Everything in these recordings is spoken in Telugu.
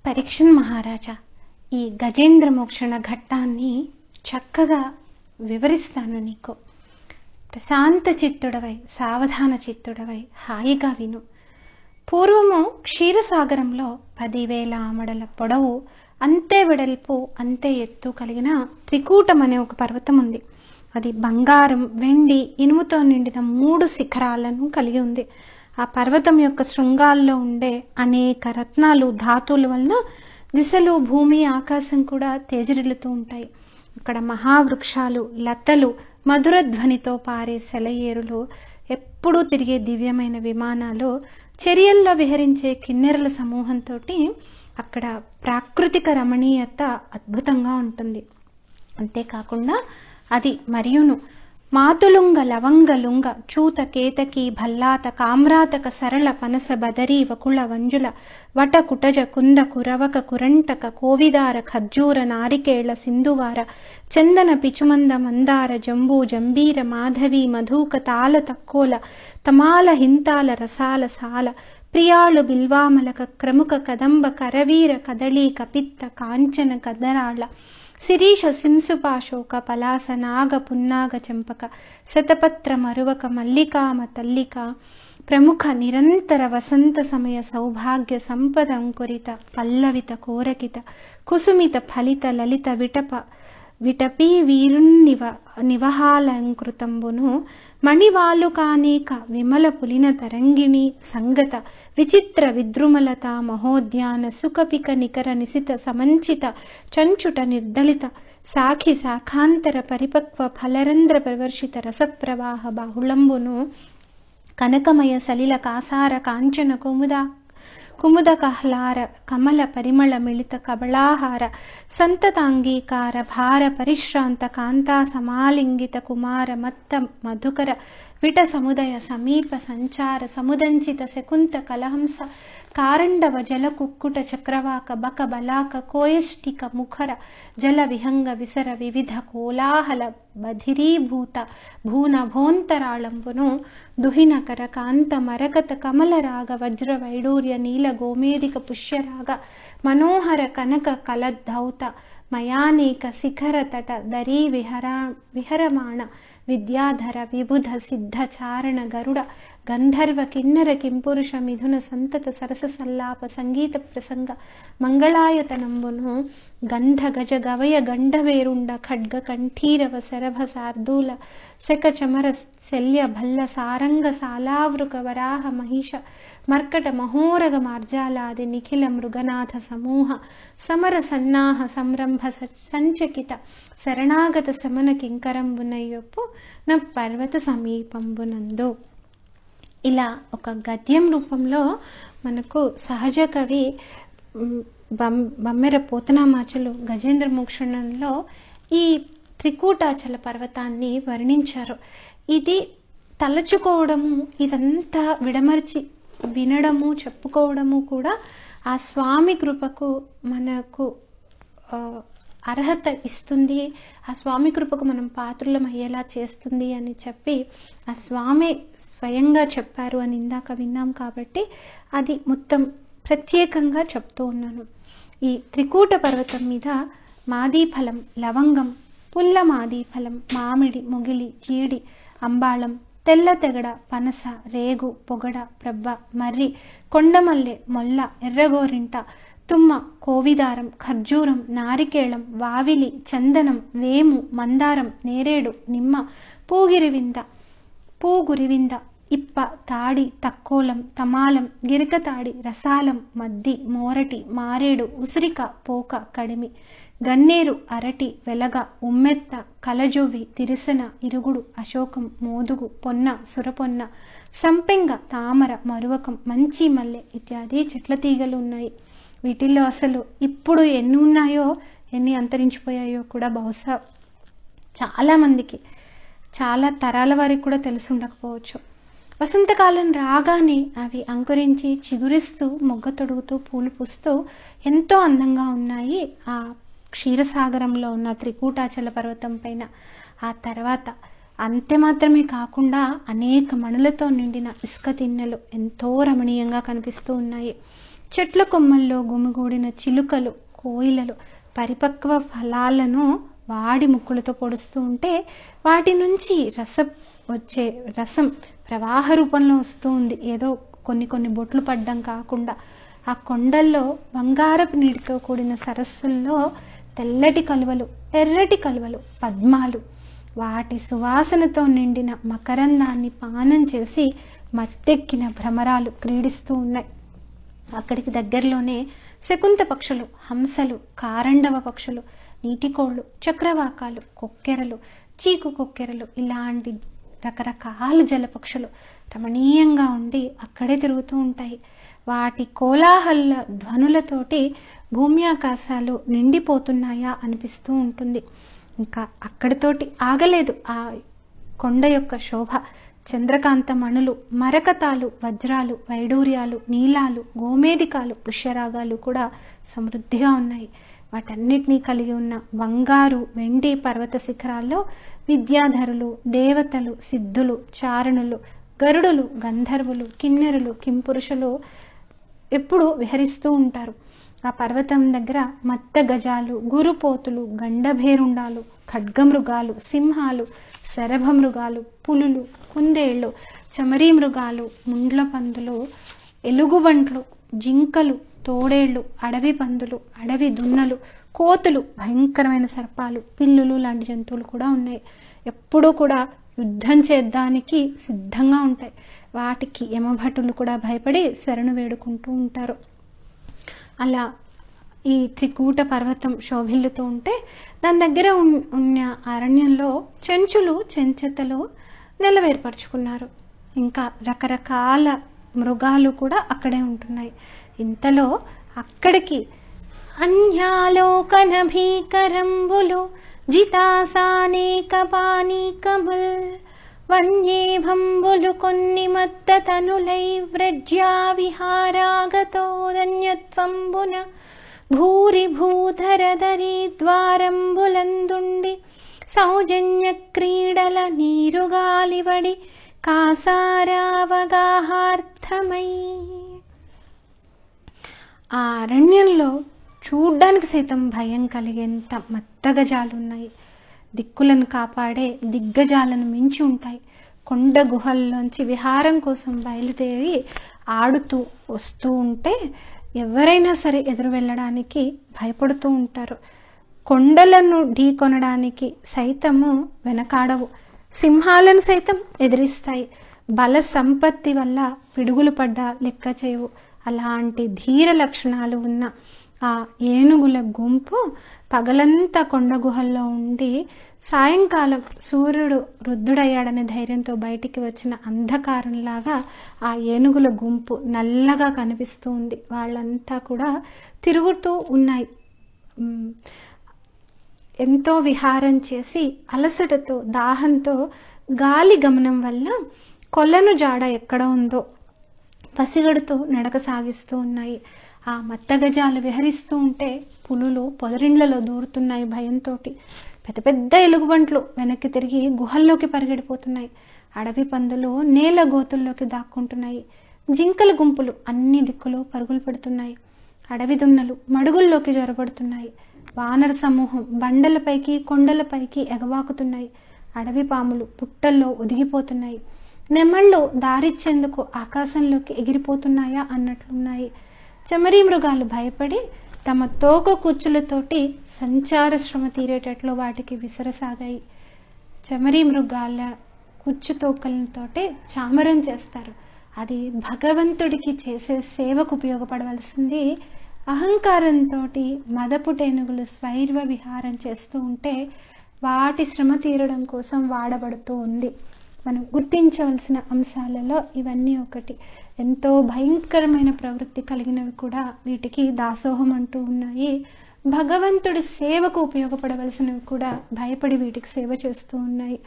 పరీక్షన్ మహారాజా ఈ గజేంద్ర మోక్షణ ఘట్టాన్ని చక్కగా వివరిస్తాను నీకు ప్రశాంత చిత్తుడవై సావధాన చిత్తుడవై హాయిగా విను పూర్వము క్షీరసాగరంలో పదివేల ఆమడల పొడవు అంతే వెడల్పు అంతే ఎత్తు కలిగిన త్రికూటం అనే ఒక పర్వతం ఉంది అది బంగారం వెండి ఇనుముతో నిండిన మూడు శిఖరాలను కలిగి ఉంది ఆ పర్వతం యొక్క శృంగాల్లో ఉండే అనేక రత్నాలు ధాతువుల వలన దిశలు భూమి ఆకాశం కూడా తేజరిల్లుతూ ఉంటాయి అక్కడ మహావృక్షాలు లతలు మధుర ధ్వనితో పారే సెలయేరులు ఎప్పుడూ తిరిగే దివ్యమైన విమానాలు చర్యల్లో విహరించే కిన్నెరల సమూహంతో అక్కడ ప్రాకృతిక రమణీయత అద్భుతంగా ఉంటుంది అంతేకాకుండా అది మరియును మాతులుంగ లవంగ లుంగ చూత కేతకి భల్లాత కామ్రాతక సరళ పనస బదరీ వకుళ వంజుల వట కుటజ కుంద కురవక కురంటక కోవిదార ఖర్జూర నారికేళ సింధువార చందన పిచుమంద మందార జంబూ జంబీర మాధవి మధుక తాళ తక్కోల తమాల హింతాల రసాల సాల ప్రియాళు బిల్వామలక క్రముక కదంబ కరవీర కదళీ కపిత్త కాంచన కదరాళ శిరీష సింసుపాశోక పలాస నాగ పున్నాగ చంపక శతపత్ర మరువక మల్లికామ తల్లిక ప్రముఖ నిరంతర వసంత సమయ సౌభాగ్య సంపద అంకురిత పల్లవిత కోరకిత కుసుమిత ఫలిత లలిత విటప విటపీ వీరున్నివ నివహాలంకృతంబును మణివాలుకానేక విమల పులిన తరంగిణి సంగత విచిత్ర విద్రుమలత మహోద్యాన సుఖపిక నికర నిశిత సమంచిత చంచుట నిర్దళిత సాఖి శాఖాంతర పరిపక్వ ఫలరంధ్ర ప్రవర్షిత రసప్రవాహ బాహుళంబును కనకమయ సలిల కాసార కాంచన కుముద కుముద కహ్లార కమల పరిమళ మిళిత కబళాహార సంతతాంగీకార భార పరిశ్రాంత కాంతా సమాలింగిత కుమార మత్త మధుకర విట సముదయ సమీప సంచార సముదంచిత శకుంత కలహంస కారండవ జల కుక్కుట చక్రవాక బక బలాక కోయష్టిక ముఖర జల విహంగ విసర వివిధ కోలాహల బధిరీభూత భూనభోంతరాళంబును దుహినకర కాంత మరకత కమలరాగ వజ్ర వైడూర్య నీల గోమేదిక పుష్యరాగ మనోహర కనక కలద్ధౌత మయానేక శిఖర తట దరీ విహరా విహరమాణ విద్యాధర విబుధ సిద్ధ చారణ గరుడ గంధర్వ కిన్నర కింపురుష మిథున సంతత సరస సల్లాప సంగీత ప్రసంగ మంగళాయతనంబును గంధ గజ గవయ గండవేరుండ ఖడ్గ కంఠీరవ శరభ శార్దూల శక చమర శల్య భల్ల సారంగ సాలావృక వరాహ మహిష మర్కట మహోరగ మార్జాలాది నిఖిల మృగనాథ సమూహ సమర సన్నాహ సంరంభ సంచకిత శరణాగత శమన కింకరంబునయ్యొప్పు నా పర్వత సమీపంబునందు ఇలా ఒక గద్యం రూపంలో మనకు సహజ కవి బం బమ్మెర పోతనామాచలు గజేంద్ర మోక్షణంలో ఈ త్రికూటాచల పర్వతాన్ని వర్ణించారు ఇది తలచుకోవడము ఇదంతా విడమర్చి వినడము చెప్పుకోవడము కూడా ఆ స్వామి కృపకు మనకు అర్హత ఇస్తుంది ఆ స్వామి కృపకు మనం పాత్రులం అయ్యేలా చేస్తుంది అని చెప్పి ఆ స్వామి స్వయంగా చెప్పారు అని ఇందాక విన్నాం కాబట్టి అది మొత్తం ప్రత్యేకంగా చెప్తూ ఉన్నాను ఈ త్రికూట పర్వతం మీద మాదీఫలం లవంగం పుల్ల మాదీఫలం మామిడి మొగిలి జీడి అంబాళం తెల్ల తెగడ పనస రేగు పొగడ ప్రబ్బ మర్రి కొండమల్లె మొల్ల ఎర్రగోరింట తుమ్మ కోవిదారం ఖర్జూరం నారికేళం వావిలి చందనం వేము మందారం నేరేడు నిమ్మ పూగిరివింద పూగురివింద ఇప్ప తాడి తక్కోలం తమాలం గిరికతాడి రసాలం మద్ది మోరటి మారేడు ఉసిరిక పోక కడిమి గన్నేరు అరటి వెలగ ఉమ్మెత్త కలజొవ్వి తిరిసన ఇరుగుడు అశోకం మోదుగు పొన్న సురపొన్న సంపెంగ తామర మరువకం మంచి మల్లె ఇత్యాది చెట్ల తీగలు ఉన్నాయి వీటిల్లో అసలు ఇప్పుడు ఎన్ని ఉన్నాయో ఎన్ని అంతరించిపోయాయో కూడా బహుశా చాలామందికి చాలా తరాల వారికి కూడా తెలిసి ఉండకపోవచ్చు వసంతకాలం రాగానే అవి అంకురించి చిగురిస్తూ మొగ్గ తొడుగుతూ పూలు పూస్తూ ఎంతో అందంగా ఉన్నాయి ఆ క్షీరసాగరంలో ఉన్న త్రికూటాచల పర్వతం పైన ఆ తర్వాత అంతే మాత్రమే కాకుండా అనేక మణులతో నిండిన ఇసుక తిన్నెలు ఎంతో రమణీయంగా కనిపిస్తూ ఉన్నాయి చెట్ల కొమ్మల్లో గుమిగూడిన చిలుకలు కోయిలలు పరిపక్వ ఫలాలను వాడి ముక్కులతో పొడుస్తూ ఉంటే వాటి నుంచి రసం వచ్చే రసం ప్రవాహ రూపంలో వస్తూ ఉంది ఏదో కొన్ని కొన్ని బొట్లు పడ్డం కాకుండా ఆ కొండల్లో బంగారపు నీటితో కూడిన సరస్సుల్లో తెల్లటి కలువలు ఎర్రటి కలువలు పద్మాలు వాటి సువాసనతో నిండిన మకరందాన్ని పానం చేసి మత్తెక్కిన భ్రమరాలు క్రీడిస్తూ ఉన్నాయి అక్కడికి దగ్గరలోనే శకుంత పక్షులు హంసలు కారండవ పక్షులు నీటికోళ్ళు చక్రవాకాలు కొక్కెరలు చీకు కొక్కెరలు ఇలాంటి రకరకాల జలపక్షులు రమణీయంగా ఉండి అక్కడే తిరుగుతూ ఉంటాయి వాటి కోలాహల ధ్వనులతోటి భూమి ఆకాశాలు నిండిపోతున్నాయా అనిపిస్తూ ఉంటుంది ఇంకా అక్కడితోటి ఆగలేదు ఆ కొండ యొక్క శోభ చంద్రకాంత మణులు మరకతాలు వజ్రాలు వైడూర్యాలు నీలాలు గోమేదికాలు పుష్యరాగాలు కూడా సమృద్ధిగా ఉన్నాయి వాటన్నిటినీ కలిగి ఉన్న బంగారు వెండి పర్వత శిఖరాల్లో విద్యాధరులు దేవతలు సిద్ధులు చారణులు గరుడులు గంధర్వులు కిన్నెరులు కింపురుషులు ఎప్పుడు విహరిస్తూ ఉంటారు ఆ పర్వతం దగ్గర మత్త గజాలు గురుపోతులు గండభేరుండాలు ఖడ్గమృగాలు సింహాలు శరభమృగాలు పులులు కుందేళ్ళు చమరీ మృగాలు ముండ్ల పందులు ఎలుగుబంట్లు జింకలు తోడేళ్ళు అడవి పందులు అడవి దున్నలు కోతులు భయంకరమైన సర్పాలు పిల్లులు లాంటి జంతువులు కూడా ఉన్నాయి ఎప్పుడూ కూడా యుద్ధం చేద్దానికి సిద్ధంగా ఉంటాయి వాటికి యమభటులు కూడా భయపడి శరణు వేడుకుంటూ ఉంటారు అలా ఈ త్రికూట పర్వతం శోభిల్లుతూ ఉంటే దాని దగ్గర ఉన్- ఉన్న అరణ్యంలో చెంచులు చెంచెతలు నెలవేర్పరుచుకున్నారు ఇంకా రకరకాల మృగాలు కూడా అక్కడే ఉంటున్నాయి ఇంతలో అక్కడికి అన్యాలోకన భీకరంబులు జితాసానేక పానీకముల్ వన్యేభంబులు కొన్ని మత్తతనులై వ్రజ్యా విహారాగతోదన్యత్వంబున భూరి భూధరధరి ద్వారంబులందుండి సౌజన్య క్రీడల నీరుగాలివడి కాసారావగాహార్థమై ఆ అరణ్యంలో చూడ్డానికి సైతం భయం కలిగేంత మత్తగజాలు ఉన్నాయి దిక్కులను కాపాడే దిగ్గజాలను మించి ఉంటాయి కొండ గుహల్లోంచి విహారం కోసం బయలుదేరి ఆడుతూ వస్తూ ఉంటే ఎవరైనా సరే ఎదురు వెళ్ళడానికి భయపడుతూ ఉంటారు కొండలను ఢీకొనడానికి సైతము వెనకాడవు సింహాలను సైతం ఎదిరిస్తాయి బల సంపత్తి వల్ల పిడుగులు పడ్డా లెక్క చేయవు అలాంటి ధీర లక్షణాలు ఉన్న ఆ ఏనుగుల గుంపు పగలంతా కొండ గుహల్లో ఉండి సాయంకాలం సూర్యుడు వృద్ధుడయ్యాడనే ధైర్యంతో బయటికి వచ్చిన అంధకారంలాగా ఆ ఏనుగుల గుంపు నల్లగా కనిపిస్తూ ఉంది వాళ్ళంతా కూడా తిరుగుతూ ఉన్నాయి ఉమ్, ఎంతో విహారం చేసి అలసటతో దాహంతో గాలి గమనం వల్ల కొలను జాడ ఎక్కడ ఉందో పసిగడుతూ నడక సాగిస్తూ ఉన్నాయి ఆ మత్తగజాలు విహరిస్తూ ఉంటే పులులు పొదరిండ్లలో దూరుతున్నాయి భయంతో పెద్ద పెద్ద ఎలుగుబంట్లు వెనక్కి తిరిగి గుహల్లోకి పరిగెడిపోతున్నాయి అడవి పందులు నేల గోతుల్లోకి దాక్కుంటున్నాయి జింకల గుంపులు అన్ని దిక్కులు పరుగులు పెడుతున్నాయి అడవి దున్నలు మడుగుల్లోకి జొరబడుతున్నాయి వానర సమూహం బండలపైకి కొండలపైకి ఎగవాకుతున్నాయి అడవి పాములు పుట్టల్లో ఒదిగిపోతున్నాయి నెమళ్ళు దారిచ్చేందుకు ఆకాశంలోకి ఎగిరిపోతున్నాయా అన్నట్లున్నాయి చెమరీ మృగాలు భయపడి తమ తోక కుచ్చులతోటి సంచార శ్రమ తీరేటట్లు వాటికి విసరసాగాయి చెమరీ మృగాల కుచ్చు తోకలతోటి చామరం చేస్తారు అది భగవంతుడికి చేసే సేవకు ఉపయోగపడవలసింది అహంకారంతో మదపుటేనుగులు స్వైర్వ విహారం చేస్తూ ఉంటే వాటి శ్రమ తీరడం కోసం వాడబడుతూ ఉంది మనం గుర్తించవలసిన అంశాలలో ఇవన్నీ ఒకటి ఎంతో భయంకరమైన ప్రవృత్తి కలిగినవి కూడా వీటికి దాసోహం అంటూ ఉన్నాయి భగవంతుడి సేవకు ఉపయోగపడవలసినవి కూడా భయపడి వీటికి సేవ చేస్తూ ఉన్నాయి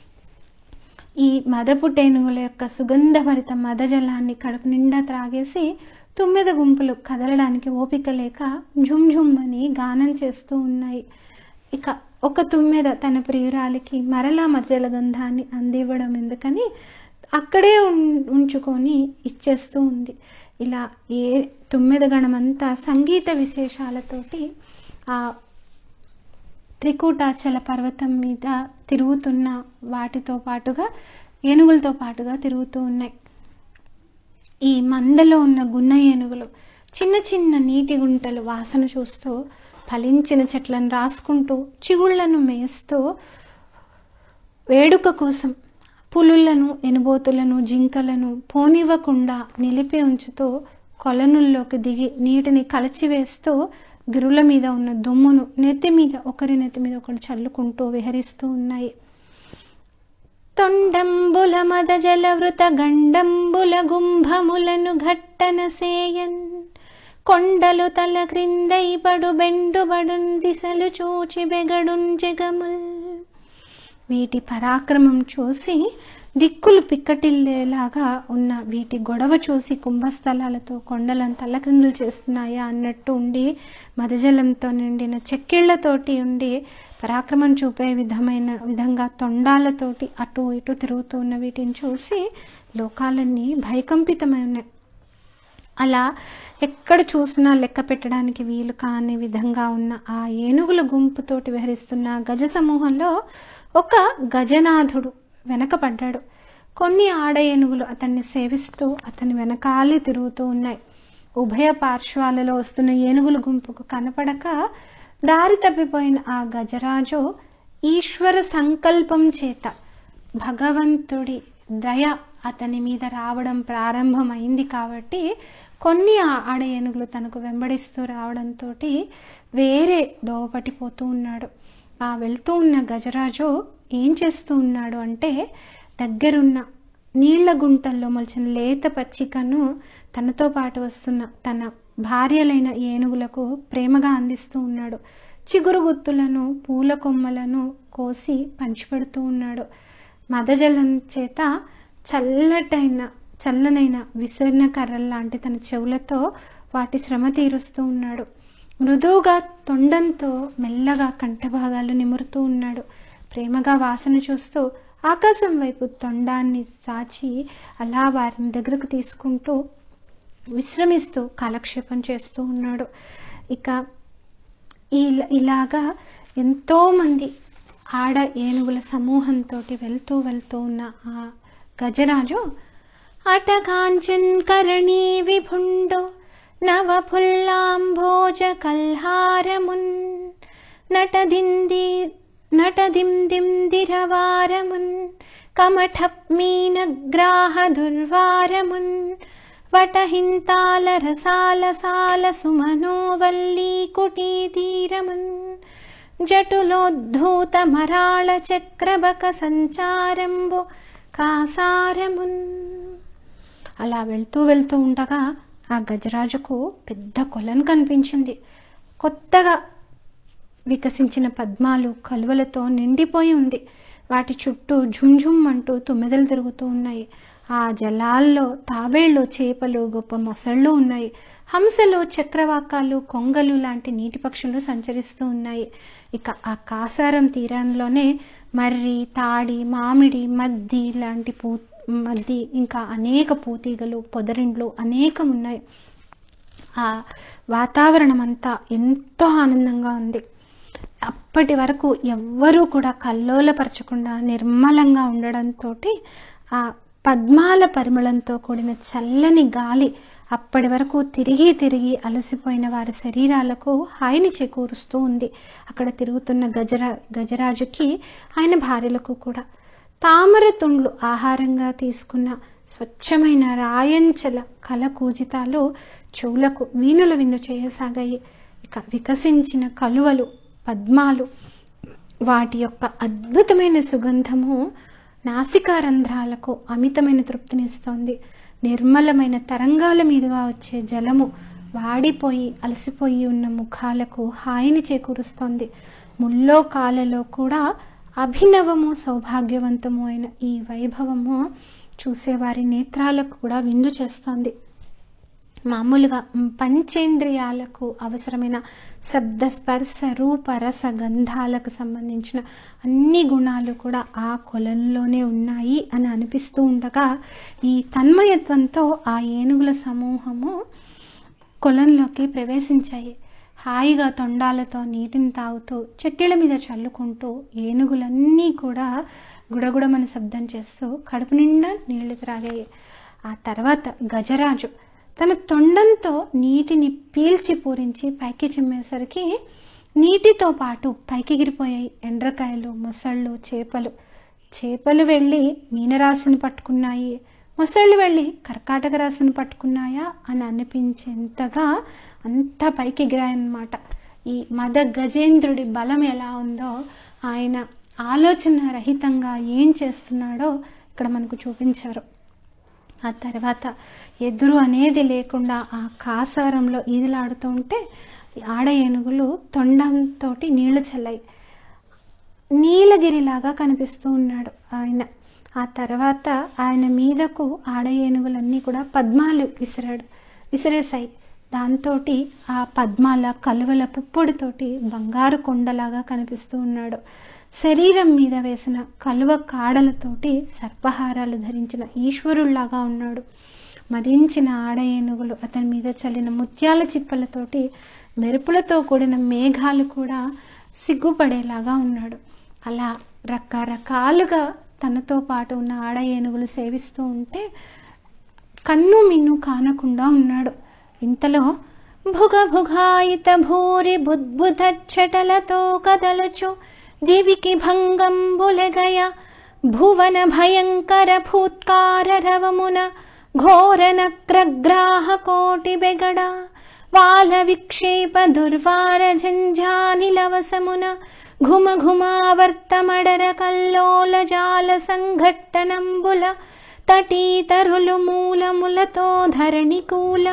ఈ మదపు టేనుగుల యొక్క సుగంధభరిత మదజలాన్ని కడుపు నిండా త్రాగేసి తుమ్మెద గుంపులు కదలడానికి ఓపిక లేక ఝుమ్ ఝుమ్ అని గానం చేస్తూ ఉన్నాయి ఇక ఒక తుమ్మెద తన ప్రియురాలికి మరలా మధ్యల గంధాన్ని అందివ్వడం ఎందుకని అక్కడే ఉం- ఉంచుకొని ఇచ్చేస్తూ ఉంది ఇలా ఏ తొమ్మిది గణమంతా సంగీత విశేషాలతోటి ఆ త్రికూటాచల పర్వతం మీద తిరుగుతున్న వాటితో పాటుగా ఏనుగులతో పాటుగా తిరుగుతూ ఉన్నాయి ఈ మందలో ఉన్న గున్న ఏనుగులు చిన్న చిన్న నీటి గుంటలు వాసన చూస్తూ ఫలించిన చెట్లను రాసుకుంటూ చిగుళ్లను మేస్తూ వేడుక కోసం పులులను ఎనుబోతులను జింకలను పోనివ్వకుండా నిలిపి ఉంచుతూ కొలనుల్లోకి దిగి నీటిని కలచివేస్తూ గిరుల మీద ఉన్న దుమ్మును నెత్తి మీద ఒకరి నెత్తి మీద ఒకరు చల్లుకుంటూ విహరిస్తూ ఉన్నాయి తొండంబుల మద జలవృత గండంబుల గుంభములను ఘట్టన సేయన్ కొండలు తల క్రిందైపడు బెండుబడున్ దిశలు చూచి బెగడున్ జగముల్ వీటి పరాక్రమం చూసి దిక్కులు పిక్కటిల్లేలాగా ఉన్న వీటి గొడవ చూసి కుంభస్థలాలతో కొండలను తల్లక్రిందులు చేస్తున్నాయా అన్నట్టు ఉండి మదజలంతో నిండిన చెక్కిళ్లతోటి ఉండి పరాక్రమం చూపే విధమైన విధంగా తొండాలతోటి అటు ఇటు తిరుగుతూ ఉన్న వీటిని చూసి లోకాలన్నీ భయకంపితమై ఉన్నాయి అలా ఎక్కడ చూసినా లెక్క పెట్టడానికి వీలు కాని విధంగా ఉన్న ఆ ఏనుగుల గుంపుతోటి విహరిస్తున్న గజ సమూహంలో ఒక గజనాథుడు వెనకపడ్డాడు కొన్ని ఆడ ఏనుగులు అతన్ని సేవిస్తూ అతని వెనకాలే తిరుగుతూ ఉన్నాయి ఉభయ పార్శ్వాలలో వస్తున్న ఏనుగుల గుంపుకు కనపడక దారి తప్పిపోయిన ఆ గజరాజు ఈశ్వర సంకల్పం చేత భగవంతుడి దయ అతని మీద రావడం ప్రారంభమైంది కాబట్టి కొన్ని ఆ- ఆడ ఏనుగులు తనకు వెంబడిస్తూ రావడంతో వేరే దోవపట్టిపోతూ ఉన్నాడు ఆ వెళ్తూ ఉన్న గజరాజు ఏం చేస్తూ ఉన్నాడు అంటే దగ్గరున్న నీళ్ల గుంటల్లో మొలిచిన లేత పచ్చికను తనతో పాటు వస్తున్న తన భార్యలైన ఏనుగులకు ప్రేమగా అందిస్తూ ఉన్నాడు చిగురు గుత్తులను పూల కొమ్మలను కోసి పంచిపెడుతూ ఉన్నాడు మదజలం చేత చల్లటైన చల్లనైన విసర్ణ కర్రల్లాంటి తన చెవులతో వాటి శ్రమ తీరుస్తూ ఉన్నాడు మృదువుగా తొండంతో మెల్లగా కంఠభాగాలు నిమురుతూ ఉన్నాడు ప్రేమగా వాసన చూస్తూ ఆకాశం వైపు తొండాన్ని సాచి అలా వారిని దగ్గరకు తీసుకుంటూ విశ్రమిస్తూ కాలక్షేపం చేస్తూ ఉన్నాడు ఇక ఇలా ఇలాగా ఎంతోమంది ఆడ ఏనుగుల సమూహంతో వెళ్తూ వెళ్తూ ఉన్న ఆ గజరాజు అటకాంచన్ కరణీ విభుండో నవఫుల్లాంభోజ కల్హారమున్ నటదింది నటదిందిందిరవారమున్ కమఠమీనగ్రాహ దుర్వారమున్ వటహింతాల రసాల సాల సుమనోవల్లీ కుటీతీరమున్ జటులోద్ధూత మరాళ చక్రబక సంచారంబు కాసారమున్ అలా వెళ్తూ వెళ్తూ ఉండగా ఆ గజరాజుకు పెద్ద కొలను కనిపించింది కొత్తగా వికసించిన పద్మాలు కలువలతో నిండిపోయి ఉంది వాటి చుట్టూ ఝుంఝుమ్ అంటూ తుమ్మెదలు తిరుగుతూ ఉన్నాయి ఆ జలాల్లో తాబేళ్ళు చేపలు గొప్ప మొసళ్ళు ఉన్నాయి హంసలు చక్రవాకాలు కొంగలు లాంటి నీటి పక్షులు సంచరిస్తూ ఉన్నాయి ఇక ఆ కాసారం తీరంలోనే మర్రి తాడి మామిడి మద్ది లాంటి పూ మద్ది ఇంకా అనేక పూతీగలు పొదరిండ్లు అనేకం ఉన్నాయి ఆ వాతావరణం అంతా ఎంతో ఆనందంగా ఉంది అప్పటి వరకు ఎవ్వరూ కూడా కల్లోలపరచకుండా నిర్మలంగా ఉండడంతో ఆ పద్మాల పరిమళంతో కూడిన చల్లని గాలి అప్పటి వరకు తిరిగి తిరిగి అలసిపోయిన వారి శరీరాలకు హాయిని చేకూరుస్తూ ఉంది అక్కడ తిరుగుతున్న గజరా గజరాజుకి ఆయన భార్యలకు కూడా తామర తుండ్లు ఆహారంగా తీసుకున్న స్వచ్ఛమైన రాయంచల కల కూజితాలు చెవులకు వీణుల విందు చేయసాగాయి ఇక వికసించిన కలువలు పద్మాలు వాటి యొక్క అద్భుతమైన సుగంధము నాసికారంధ్రాలకు అమితమైన తృప్తినిస్తోంది నిర్మలమైన తరంగాల మీదుగా వచ్చే జలము వాడిపోయి అలసిపోయి ఉన్న ముఖాలకు హాయిని చేకూరుస్తోంది ముల్లో కాలలో కూడా అభినవము సౌభాగ్యవంతము అయిన ఈ వైభవము చూసేవారి నేత్రాలకు కూడా విందు చేస్తోంది మామూలుగా మ్, పంచేంద్రియాలకు అవసరమైన శబ్ద స్పర్శ రూప రస గంధాలకు సంబంధించిన అన్ని గుణాలు కూడా ఆ కొలంలోనే ఉన్నాయి అని అనిపిస్తూ ఉండగా ఈ తన్మయత్వంతో ఆ ఏనుగుల సమూహము కొలంలోకి ప్రవేశించాయి హాయిగా తొండాలతో నీటిని తాగుతూ చెట్ల మీద చల్లుకుంటూ ఏనుగులన్నీ కూడా గుడగుడమని శబ్దం చేస్తూ కడుపు నిండా నీళ్లు త్రాగాయి ఆ తర్వాత గజరాజు తన తొండంతో నీటిని పీల్చి పూరించి పైకి చిమ్మేసరికి నీటితో పాటు పైకి ఎగిరిపోయాయి ఎండ్రకాయలు మొసళ్ళు చేపలు చేపలు వెళ్ళి మీనరాశిని పట్టుకున్నాయి మొసళ్ళు వెళ్ళి కర్కాటక రాశిని పట్టుకున్నాయా అని అనిపించేంతగా అంత పైకి ఎగిరాయన్నమాట ఈ మద గజేంద్రుడి బలం ఎలా ఉందో ఆయన ఆలోచన రహితంగా ఏం చేస్తున్నాడో ఇక్కడ మనకు చూపించారు ఆ తర్వాత ఎదురు అనేది లేకుండా ఆ కాసారంలో ఈదులాడుతూ ఉంటే ఆడ ఏనుగులు తొండంతో నీళ్లు చల్లాయి నీలగిరిలాగా కనిపిస్తూ ఉన్నాడు ఆయన ఆ తర్వాత ఆయన మీదకు ఆడ ఏనుగులన్నీ కూడా పద్మాలు విసిరాడు విసిరేశాయి దాంతో ఆ పద్మాల కలువల పుప్పొడితోటి బంగారు కొండలాగా కనిపిస్తూ ఉన్నాడు శరీరం మీద వేసిన కలువ కాడలతోటి సర్పహారాలు ధరించిన ఈశ్వరుల్లాగా ఉన్నాడు మదించిన ఆడ ఏనుగులు అతని మీద చల్లిన ముత్యాల చిప్పలతోటి మెరుపులతో కూడిన మేఘాలు కూడా సిగ్గుపడేలాగా ఉన్నాడు అలా రకరకాలుగా తనతో పాటు ఉన్న ఆడ ఏనుగులు సేవిస్తూ ఉంటే కన్ను మిన్ను కానకుండా ఉన్నాడు ఇంతలో భుగ భుగాయిత భూరి బుద్బుధ చటలతో కదలుచు దివికి భంగంబులెగయ భువన భయంకర భూత్కార రవమున ఘోర నక్రగ్రాహ కోటి బెగడ వాల విక్షేప దుర్వార జంఝానిలవసమున ఘుమ ఘుమావర్తమడర కల్లోల జాల సంఘట్టనంబుల తటీతరులు మూలములతో ధరణి కూల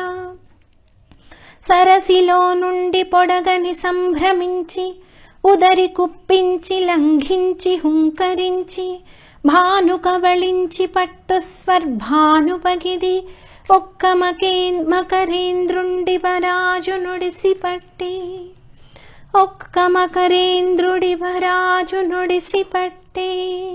సరసిలో నుండి పొడగని సంభ్రమించి ఉదరి కుప్పించి లంఘించి హుంకరించి భాను కవళించి పట్టు స్వర్భాను పగిది ఒక్క మకే మకరేంద్రుండి వరాజు నుడిసి పట్టి ఒక్క మకరేంద్రుడి వరాజు నుడిసి పట్టి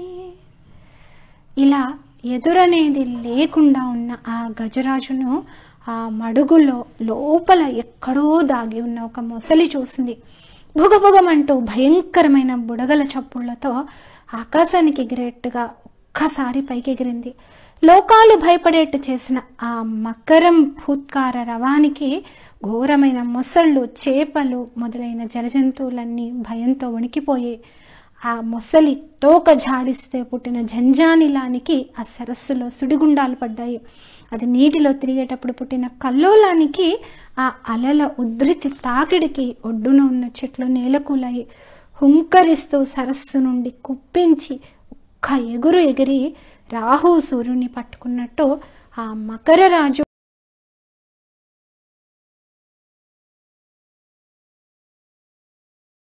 ఇలా ఎదురనేది లేకుండా ఉన్న ఆ గజరాజును ఆ మడుగులో లోపల ఎక్కడో దాగి ఉన్న ఒక మొసలి చూసింది భుగభుగమంటూ భయంకరమైన బుడగల చప్పుళ్లతో ఆకాశానికి ఎగిరేట్టుగా ఒక్కసారి పైకి ఎగిరింది లోకాలు భయపడేట్టు చేసిన ఆ మకరం భూత్కార రవానికి ఘోరమైన మొసళ్ళు చేపలు మొదలైన జలజంతువులన్నీ భయంతో వణికిపోయాయి ఆ మొసలి తోక జాడిస్తే పుట్టిన జంజానిలానికి ఆ సరస్సులో సుడిగుండాలు పడ్డాయి అది నీటిలో తిరిగేటప్పుడు పుట్టిన కల్లోలానికి ఆ అలల ఉధృతి తాకిడికి ఒడ్డున ఉన్న చెట్లు నేలకూలాయి హుంకరిస్తూ సరస్సు నుండి కుప్పించి ఒక్క ఎగురు ఎగిరి రాహు సూర్యుని పట్టుకున్నట్టు ఆ మకర రాజు